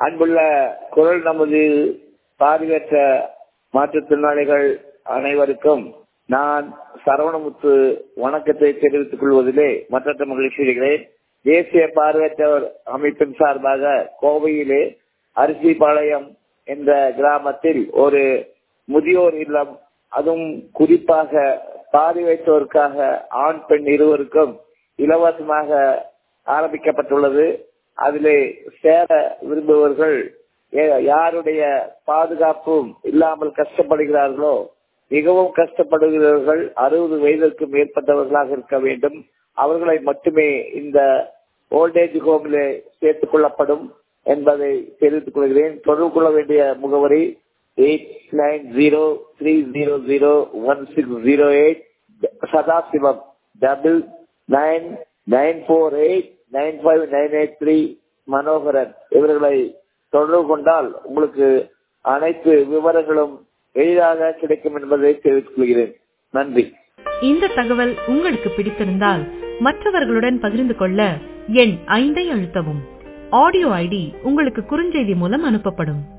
அன்புள்ள குரல் நமது பார்வையற்ற மாற்றுத்திறனாளிகள் அனைவருக்கும் நான் சரவணமுத்து வணக்கத்தை தெரிவித்துக் கொள்வதிலே மற்ற மகிழ்ச்சி அடைகிறேன் தேசிய பார்வையற்றவர் அமைப்பின் சார்பாக கோவையிலே அரிசிபாளையம் என்ற கிராமத்தில் ஒரு முதியோர் இல்லம் அதுவும் குறிப்பாக பார்வையற்றோருக்காக ஆண் பெண் இருவருக்கும் இலவசமாக ஆரம்பிக்கப்பட்டுள்ளது அதிலே சேர விரும்புபவர்கள் யாருடைய பாதுகாப்பும் இல்லாமல் கஷ்டப்படுகிறார்களோ மிகவும் கஷ்டப்படுகிறவர்கள் அறுபது வயதிற்கு மேற்பட்டவர்களாக இருக்க வேண்டும் அவர்களை மட்டுமே இந்த ஓல்டேஜ் ஹோமிலே சேர்த்துக் கொள்ளப்படும் என்பதை தெரிவித்துக் கொள்கிறேன் தொடர்பு கொள்ள வேண்டிய முகவரி eight nine zero three zero zero one six zero eight Sadasivam double nine nine four eight nine five nine eight three Manoharan இவர்களை தொடர்பு கொண்டால் உங்களுக்கு அனைத்து விவரங்களும் எளிதாக கிடைக்கும் என்பதை தெரிவித்துக் கொள்கிறேன் நன்றி இந்த தகவல் உங்களுக்கு பிடித்திருந்தால் மற்றவர்களுடன் பகிர்ந்து கொள்ள எண் ஐந்தை அழுத்தவும் ஆடியோ ஐடி உங்களுக்கு குறுஞ்செய்தி மூலம் அனுப்பப்படும்